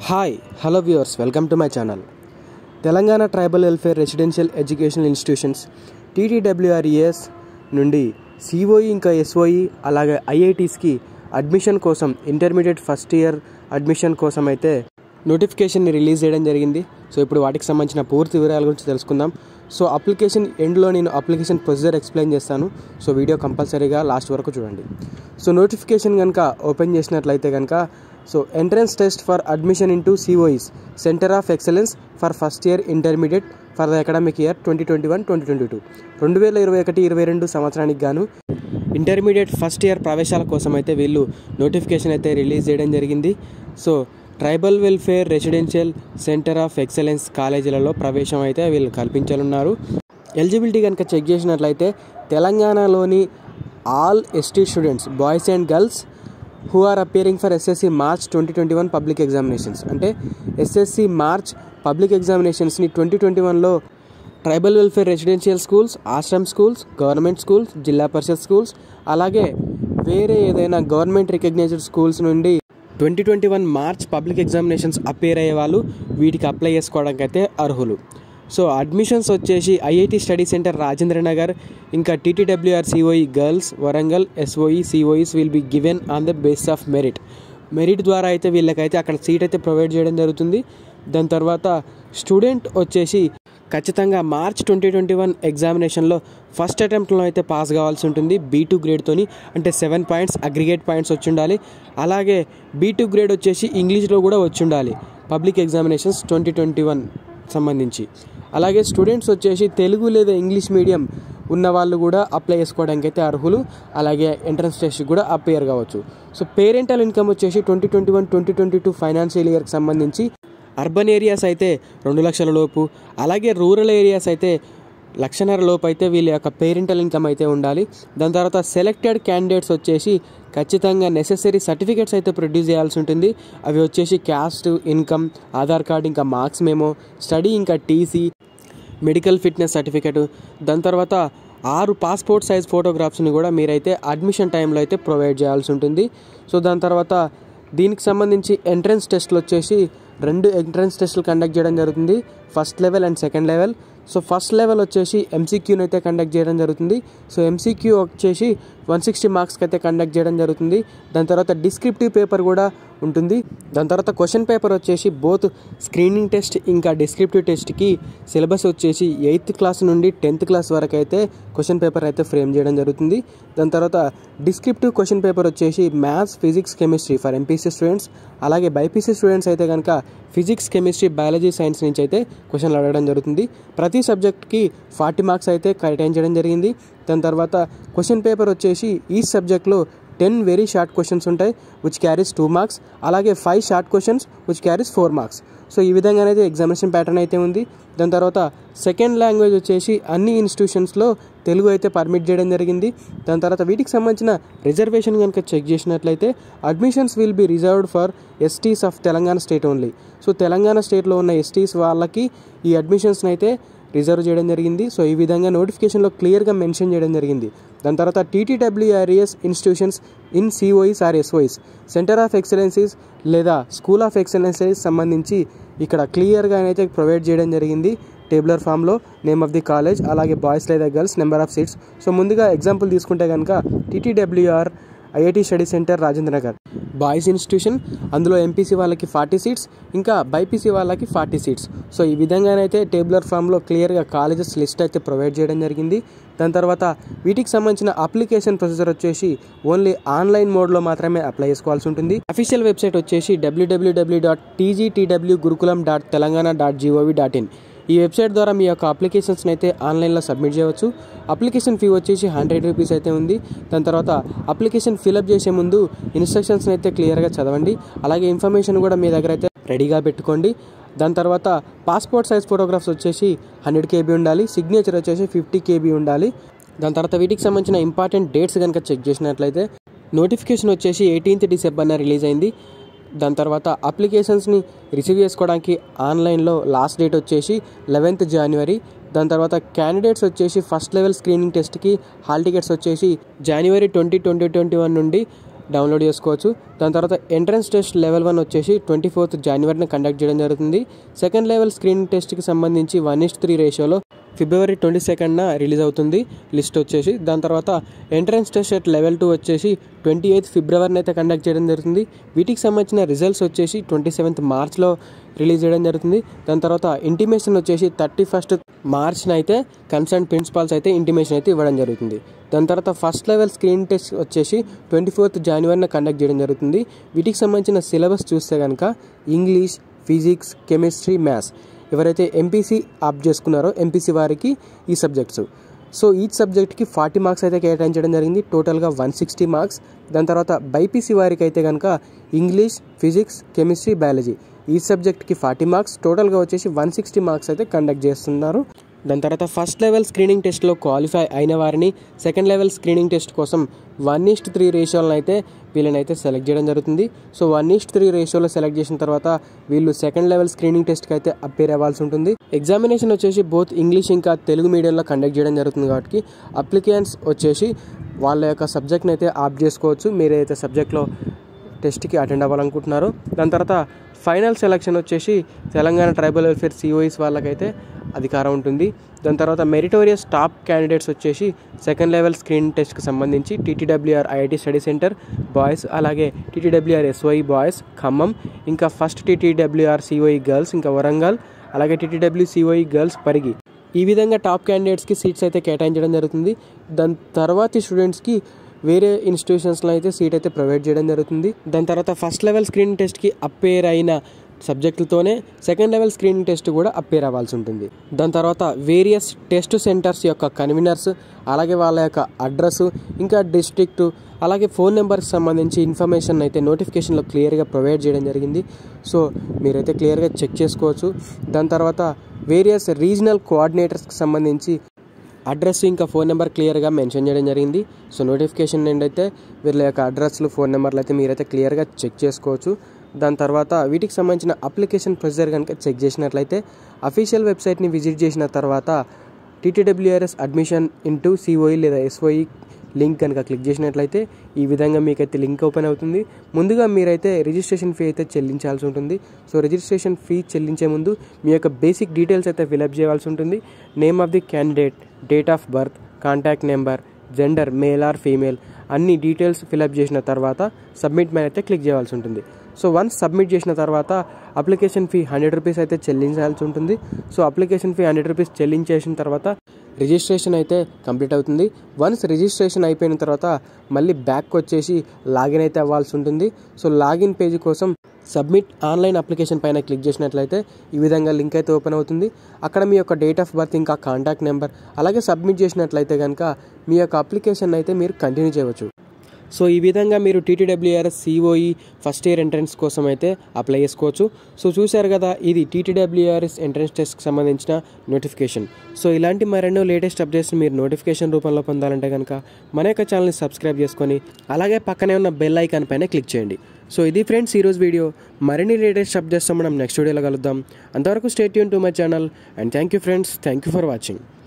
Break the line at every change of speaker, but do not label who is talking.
hi hello viewers welcome to my channel Telangana tribal welfare residential educational institutions TTWRES నుండి COE ఇంకా SOE అలాగే ఐఐటీస్కి admission కోసం intermediate first year admission కోసం అయితే నోటిఫికేషన్ని రిలీజ్ చేయడం జరిగింది సో ఇప్పుడు వాటికి సంబంధించిన పూర్తి వివరాల గురించి తెలుసుకుందాం సో అప్లికేషన్ ఎండ్లో నేను అప్లికేషన్ ప్రొసీజర్ ఎక్స్ప్లెయిన్ చేస్తాను సో వీడియో కంపల్సరీగా లాస్ట్ వరకు చూడండి సో నోటిఫికేషన్ కనుక ఓపెన్ చేసినట్లయితే కనుక so entrance test for admission into COEs centre of excellence for first year intermediate for the academic year twenty twenty one twenty twenty two రెండు వేల ఇరవై ఒకటి ఇరవై రెండు సంవత్సరానికి గాను ఇంటర్మీడియట్ ఫస్ట్ ఇయర్ ప్రవేశాల కోసం అయితే వీళ్ళు నోటిఫికేషన్ అయితే రిలీజ్ చేయడం జరిగింది so tribal welfare residential centre of excellence కాలేజీలలో ప్రవేశం అయితే వీళ్ళు కల్పించనున్నారు ఎలిజిబిలిటీ కనుక చెక్ చేసినట్లయితే తెలంగాణలోని all ST students boys and girls who are appearing for SSC March twenty twenty one public examinations అంటే ఎస్ఎస్సి మార్చ్ పబ్లిక్ ఎగ్జామినేషన్స్ని ట్వంటీ ట్వంటీ వన్లో tribal welfare residential schools ashram schools government schools zilla parishad schools అలాగే వేరే ఏదైనా government recognised schools నుండి twenty twenty one March public examinations appear అయ్యే వాళ్ళు వీటికి అప్లై చేసుకోవడానికి అయితే అర్హులు సో అడ్మిషన్స్ వచ్చేసి IIT study centre Rajendra Nagar ఇంకా TTWR COE girls Warangal SOE COEs will be given on the base of merit merit ద్వారా అయితే వీళ్ళకైతే అక్కడ సీట్ అయితే ప్రొవైడ్ చేయడం జరుగుతుంది దాని తర్వాత స్టూడెంట్ వచ్చేసి ఖచ్చితంగా మార్చ్ ట్వంటీ ట్వంటీ వన్ ఎగ్జామినేషన్లో ఫస్ట్ అటెంప్ట్లో అయితే పాస్ కావాల్సి ఉంటుంది బీ టూ గ్రేడ్తోని అంటే సెవెన్ పాయింట్స్ అగ్రిగేట్ పాయింట్స్ వచ్చి ఉండాలి అలాగే బీ టూ గ్రేడ్ వచ్చేసి ఇంగ్లీష్లో కూడా వచ్చి ఉండాలి public examinations twenty twenty one సంబంధించి అలాగే స్టూడెంట్స్ వచ్చేసి తెలుగు లేదా ఇంగ్లీష్ మీడియం ఉన్న వాళ్ళు కూడా అప్లై చేసుకోవడానికి అయితే అర్హులు అలాగే ఎంట్రన్స్ టెస్ట్ కూడా అపేర్ కావచ్చు సో పేరెంటల్ ఇన్కమ్ వచ్చేసి twenty twenty one twenty twenty two financial ఇయర్కి సంబంధించి అర్బన్ ఏరియాస్ అయితే రెండు లక్షల లోపు అలాగే రూరల్ ఏరియాస్ అయితే లక్షన్నర లోపు అయితే వీళ్ళ యొక్క పేరెంటల్ ఇన్కమ్ అయితే ఉండాలి దాని తర్వాత సెలెక్టెడ్ క్యాండిడేట్స్ వచ్చేసి ఖచ్చితంగా నెసెసరీ సర్టిఫికేట్స్ అయితే ప్రొడ్యూస్ చేయాల్సి ఉంటుంది అవి వచ్చేసి క్యాస్ట్ ఇన్కమ్ ఆధార్ కార్డ్ ఇంకా మార్క్స్ మేమో స్టడీ ఇంకా టీసీ మెడికల్ ఫిట్నెస్ సర్టిఫికేట్ దాని తర్వాత ఆరు పాస్పోర్ట్ సైజ్ ఫోటోగ్రాఫ్స్ని కూడా మీరైతే అడ్మిషన్ టైంలో అయితే ప్రొవైడ్ చేయాల్సి ఉంటుంది సో దాని తర్వాత దీనికి సంబంధించి ఎంట్రన్స్ టెస్ట్లు వచ్చేసి రెండు ఎంట్రన్స్ టెస్టులు కండక్ట్ చేయడం జరుగుతుంది first level and second level so first level వచ్చేసి ఎంసీక్యూని అయితే కండక్ట్ చేయడం జరుగుతుంది సో ఎంసీక్యూ వచ్చేసి వన్ సిక్స్టీ మార్క్స్కి అయితే కండక్ట్ చేయడం జరుగుతుంది దాని తర్వాత డిస్క్రిప్టివ్ పేపర్ కూడా ఉంటుంది దాని తర్వాత క్వశ్చన్ పేపర్ వచ్చేసి బోత్ స్క్రీనింగ్ టెస్ట్ ఇంకా డిస్క్రిప్టివ్ టెస్ట్కి సిలబస్ వచ్చేసి ఎయిత్ క్లాస్ నుండి టెన్త్ క్లాస్ వరకు అయితే క్వశ్చన్ పేపర్ అయితే ఫ్రేమ్ చేయడం జరుగుతుంది దాని తర్వాత డిస్క్రిప్టివ్ క్వశ్చన్ పేపర్ వచ్చేసి maths physics chemistry for MPC students అలాగే బైపీసీ స్టూడెంట్స్ అయితే కనుక ఫిజిక్స్ కెమిస్ట్రీ బయాలజీ సైన్స్ నుంచి అయితే క్వశ్చన్లు అడగడం జరుగుతుంది ప్రతి సబ్జెక్ట్కి ఫార్టీ మార్క్స్ అయితే కైటైన్ చేయడం జరిగింది దాని తర్వాత క్వశ్చన్ పేపర్ వచ్చేసి ఈ సబ్జెక్ట్లో టెన్ వెరీ షార్ట్ క్వశ్చన్స్ ఉంటాయి విచ్ క్యారీస్ టూ మార్క్స్ అలాగే five short questions which carries four marks so ఈ విధంగానైతే ఎగ్జామినేషన్ ప్యాటర్న్ అయితే ఉంది దాని తర్వాత సెకండ్ లాంగ్వేజ్ వచ్చేసి అన్ని ఇన్స్టిట్యూషన్స్లో తెలుగు అయితే పర్మిట్ చేయడం జరిగింది దాని తర్వాత వీటికి సంబంధించిన రిజర్వేషన్ కనుక చెక్ చేసినట్లయితే admissions will be reserved for STs of Telangana state only so Telangana స్టేట్లో ఉన్న ఎస్టీస్ వాళ్ళకి ఈ అడ్మిషన్స్ని అయితే రిజర్వ్ చేయడం జరిగింది సో ఈ విధంగా నోటిఫికేషన్లో క్లియర్గా మెన్షన్ చేయడం జరిగింది దాని తర్వాత TTWRES institutions in COEs or SOEs centre of excellencies లేదా స్కూల్ ఆఫ్ ఎక్సలెన్సీస్ సంబంధించి ఇక్కడ క్లియర్గా అయితే ప్రొవైడ్ చేయడం జరిగింది టేబులర్ ఫామ్లో నేమ్ ఆఫ్ ది కాలేజ్ అలాగే బాయ్స్ లేదా girls number of seats so ముందుగా ఎగ్జాంపుల్ తీసుకుంటే కనుక TTWR IIT study centre Rajendra Nagar boys institution అందులో ఎంపీసీ వాళ్ళకి ఫార్టీ సీట్స్ ఇంకా బైపీసీ వాళ్ళకి ఫార్టీ సీట్స్ సో ఈ విధంగానైతే టేబులర్ ఫామ్లో క్లియర్గా కాలేజెస్ లిస్ట్ అయితే ప్రొవైడ్ చేయడం జరిగింది దాని తర్వాత వీటికి సంబంధించిన అప్లికేషన్ ప్రొసీజర్ వచ్చేసి ఓన్లీ ఆన్లైన్ మోడ్లో మాత్రమే అప్లై చేసుకోవాల్సి ఉంటుంది అఫీషియల్ వెబ్సైట్ వచ్చేసి డబ్ల్యూడబ్ల్యూడబ్ల్యూ dot TGTW gurukulam dot Telangana dot GOV dot in ఈ వెబ్సైట్ ద్వారా మీ యొక్క అప్లికేషన్స్ని అయితే ఆన్లైన్లో సబ్మిట్ చేయవచ్చు అప్లికేషన్ ఫీ వచ్చేసి హండ్రెడ్ రూపీస్ అయితే ఉంది దాని తర్వాత అప్లికేషన్ ఫిలప్ చేసే ముందు ఇన్స్ట్రక్షన్స్ని అయితే క్లియర్గా చదవండి అలాగే ఇన్ఫర్మేషన్ కూడా మీ దగ్గర అయితే రెడీగా పెట్టుకోండి దాని తర్వాత పాస్పోర్ట్ సైజ్ ఫోటోగ్రాఫ్స్ వచ్చేసి హండ్రెడ్ కేబీ ఉండాలి సిగ్నేచర్ వచ్చేసి ఫిఫ్టీ కేబీ ఉండాలి దాని తర్వాత వీటికి సంబంధించిన ఇంపార్టెంట్ డేట్స్ కనుక చెక్ చేసినట్లయితే నోటిఫికేషన్ వచ్చేసి ఎయిటీన్త్ డిసెంబర్న రిలీజ్ అయింది దాని తర్వాత అప్లికేషన్స్ని రిసీవ్ చేసుకోవడానికి ఆన్లైన్లో లాస్ట్ డేట్ వచ్చేసి లెవెన్త్ జనవరి దాని తర్వాత క్యాండిడేట్స్ వచ్చేసి ఫస్ట్ లెవెల్ స్క్రీనింగ్ టెస్ట్కి హాల్ టికెట్స్ వచ్చేసి January twenty twenty twenty one నుండి డౌన్లోడ్ చేసుకోవచ్చు దాని తర్వాత ఎంట్రన్స్ టెస్ట్ లెవెల్ వన్ వచ్చేసి ట్వంటీ ఫోర్త్ జనవరిని కండక్ట్ చేయడం జరుగుతుంది సెకండ్ లెవెల్ స్క్రీనింగ్ టెస్ట్కి సంబంధించి వన్ ఇస్ట్ త్రీ రేషియోలో ఫిబ్రవరి ట్వంటీ సెకండ్న రిలీజ్ అవుతుంది లిస్ట్ వచ్చేసి దాని తర్వాత entrance test at level two వచ్చేసి ట్వంటీ ఎయిత్ ఫిబ్రవరిని అయితే కండక్ట్ చేయడం జరుగుతుంది వీటికి సంబంధించిన రిజల్ట్స్ వచ్చేసి ట్వంటీ సెవెంత్ మార్చ్లో రిలీజ్ చేయడం జరుగుతుంది దాని తర్వాత ఇంటిమేషన్ వచ్చేసి థర్టీ ఫస్ట్ మార్చ్న అయితే కన్సర్న్ ప్రిన్సిపాల్స్ అయితే ఇంటిమేషన్ అయితే ఇవ్వడం జరుగుతుంది దాని తర్వాత ఫస్ట్ లెవెల్ స్క్రీన్ టెస్ట్ వచ్చేసి ట్వంటీ ఫోర్త్ జనవరిన కండక్ట్ చేయడం జరుగుతుంది వీటికి సంబంధించిన సిలబస్ చూస్తే కనుక ఇంగ్లీష్ ఫిజిక్స్ కెమిస్ట్రీ మ్యాథ్స్ ఎవరైతే ఎంపీసీ ఆప్ చేసుకున్నారో ఎంపీసీ వారికి ఈ సబ్జెక్ట్స్ సో ఈచ్ సబ్జెక్ట్కి ఫార్టీ మార్క్స్ అయితే కేటాయించడం జరిగింది టోటల్గా వన్ సిక్స్టీ మార్క్స్ దాని తర్వాత బైపీసీ వారికి అయితే కనుక ఇంగ్లీష్ ఫిజిక్స్ కెమిస్ట్రీ బయాలజీ ఈ సబ్జెక్ట్కి ఫార్టీ మార్క్స్ టోటల్గా వచ్చేసి వన్ సిక్స్టీ మార్క్స్ అయితే కండక్ట్ చేస్తున్నారు దాని తర్వాత ఫస్ట్ లెవెల్ స్క్రీనింగ్ టెస్ట్లో క్వాలిఫై అయిన వారిని సెకండ్ లెవెల్ స్క్రీనింగ్ టెస్ట్ కోసం వన్ ఈస్ట్ త్రీ రేషియోలను అయితే వీళ్ళనైతే సెలెక్ట్ చేయడం జరుగుతుంది సో వన్ ఈస్ట్ త్రీ రేషియోలో సెలెక్ట్ చేసిన తర్వాత వీళ్ళు సెకండ్ లెవెల్ స్క్రీనింగ్ టెస్ట్కి అయితే అపేర్ అవ్వాల్సి ఉంటుంది ఎగ్జామినేషన్ వచ్చేసి బోత్ ఇంగ్లీష్ ఇంకా తెలుగు మీడియంలో కండక్ట్ చేయడం జరుగుతుంది కాబట్టి అప్లికెంట్స్ వచ్చేసి వాళ్ళ యొక్క సబ్జెక్ట్ని అయితే ఆప్ చేసుకోవచ్చు మీరైతే సబ్జెక్ట్లో టెస్ట్కి అటెండ్ అవ్వాలనుకుంటున్నారు దాని తర్వాత ఫైనల్ సెలక్షన్ వచ్చేసి తెలంగాణ ట్రైబల్ వెల్ఫేర్ సిఓఈస్ వాళ్ళకైతే అధికారం ఉంటుంది దాని తర్వాత మెరిటోరియస్ టాప్ క్యాండిడేట్స్ వచ్చేసి సెకండ్ లెవెల్ స్క్రీన్ టెస్ట్కి సంబంధించి TTWR IIT study centre boys అలాగే టీటీడబ్ల్యూఆర్ ఎస్ఓఈ బాయ్స్ ఖమ్మం ఇంకా ఫస్ట్ టీటీడబ్ల్యూఆర్ సిఓఈ గర్ల్స్ ఇంకా వరంగల్ అలాగే టీటీడబ్ల్యూ సిఓఈ గర్ల్స్ పరిగి ఈ విధంగా టాప్ క్యాండిడేట్స్కి సీట్స్ అయితే కేటాయించడం జరుగుతుంది దాని తర్వాతి స్టూడెంట్స్కి వేరే ఇన్స్టిట్యూషన్స్లో అయితే సీట్ అయితే ప్రొవైడ్ చేయడం జరుగుతుంది దాని తర్వాత ఫస్ట్ లెవెల్ స్క్రీనింగ్ టెస్ట్కి అప్పేర్ అయిన సబ్జెక్టులతోనే సెకండ్ లెవెల్ స్క్రీనింగ్ టెస్ట్ కూడా అప్పేర్ అవ్వాల్సి ఉంటుంది దాని తర్వాత వేరియస్ టెస్ట్ సెంటర్స్ యొక్క కన్వీనర్స్ అలాగే వాళ్ళ యొక్క అడ్రస్ ఇంకా డిస్ట్రిక్ట్ అలాగే ఫోన్ నెంబర్కి సంబంధించి ఇన్ఫర్మేషన్ అయితే నోటిఫికేషన్లో క్లియర్గా ప్రొవైడ్ చేయడం జరిగింది సో మీరైతే క్లియర్గా చెక్ చేసుకోవచ్చు దాని తర్వాత వేరియస్ రీజనల్ కోఆర్డినేటర్స్కి సంబంధించి అడ్రస్ ఇంకా ఫోన్ నెంబర్ క్లియర్గా మెన్షన్ చేయడం జరిగింది సో నోటిఫికేషన్ నుండి అయితే వీళ్ళ యొక్క అడ్రస్లు ఫోన్ నెంబర్లు అయితే మీరైతే క్లియర్గా చెక్ చేసుకోవచ్చు దాని తర్వాత వీటికి సంబంధించిన అప్లికేషన్ ప్రొసీజర్ కనుక చెక్ చేసినట్లయితే అఫీషియల్ వెబ్సైట్ని విజిట్ చేసిన తర్వాత టీటీడబ్ల్యూఆర్ఎస్ అడ్మిషన్ ఇంటూ సిఓఈ లేదా ఎస్ఓఈ లింక్ కనుక క్లిక్ చేసినట్లయితే ఈ విధంగా మీకైతే లింక్ ఓపెన్ అవుతుంది ముందుగా మీరైతే రిజిస్ట్రేషన్ ఫీ అయితే చెల్లించాల్సి ఉంటుంది సో రిజిస్ట్రేషన్ ఫీ చెల్లించే ముందు మీ యొక్క బేసిక్ డీటెయిల్స్ అయితే ఫిలప్ చేయాల్సి ఉంటుంది name of the candidate date of birth contact number gender male or female అన్ని డీటెయిల్స్ ఫిలప్ చేసిన తర్వాత సబ్మిట్ మీద అయితే క్లిక్ చేయాల్సి ఉంటుంది సో వన్స్ సబ్మిట్ చేసిన తర్వాత అప్లికేషన్ ఫీ హండ్రెడ్ రూపీస్ అయితే చెల్లించాల్సి ఉంటుంది so application fee hundred rupees చెల్లించేసిన తర్వాత రిజిస్ట్రేషన్ అయితే కంప్లీట్ అవుతుంది వన్స్ రిజిస్ట్రేషన్ అయిపోయిన తర్వాత మళ్ళీ బ్యాక్ వచ్చేసి లాగిన్ అయితే అవ్వాల్సి ఉంటుంది సో లాగిన్ పేజీ కోసం సబ్మిట్ ఆన్లైన్ అప్లికేషన్ పైన క్లిక్ చేసినట్లయితే ఈ విధంగా లింక్ అయితే ఓపెన్ అవుతుంది అక్కడ మీ యొక్క డేట్ ఆఫ్ బర్త్ ఇంకా కాంటాక్ట్ నెంబర్ అలాగే సబ్మిట్ చేసినట్లయితే కనుక మీ యొక్క అప్లికేషన్ అయితే మీరు కంటిన్యూ చేయవచ్చు సో ఈ విధంగా మీరు TTWRS COE first year entrance కోసం అయితే అప్లై చేసుకోవచ్చు సో చూశారు కదా ఇది టీటీడబ్ల్యూఆర్ఎస్ ఎంట్రన్స్ టెస్ట్కి సంబంధించిన నోటిఫికేషన్ సో ఇలాంటి మరెన్నో లేటెస్ట్ అప్డేట్స్ మీరు నోటిఫికేషన్ రూపంలో పొందాలంటే కనుక మన యొక్క ఛానల్ని సబ్స్క్రైబ్ చేసుకొని అలాగే పక్కనే ఉన్న బెల్ ఐకాన్ పైన క్లిక్ చేయండి సో ఇది ఫ్రెండ్స్ ఈరోజు వీడియో మరిన్ని లేటెస్ట్ అప్డేట్స్ మనం నెక్స్ట్ వీడియోలో కలుద్దాం అంతవరకు స్టేట్ యూన్ to my channel and thank you friends thank you for watching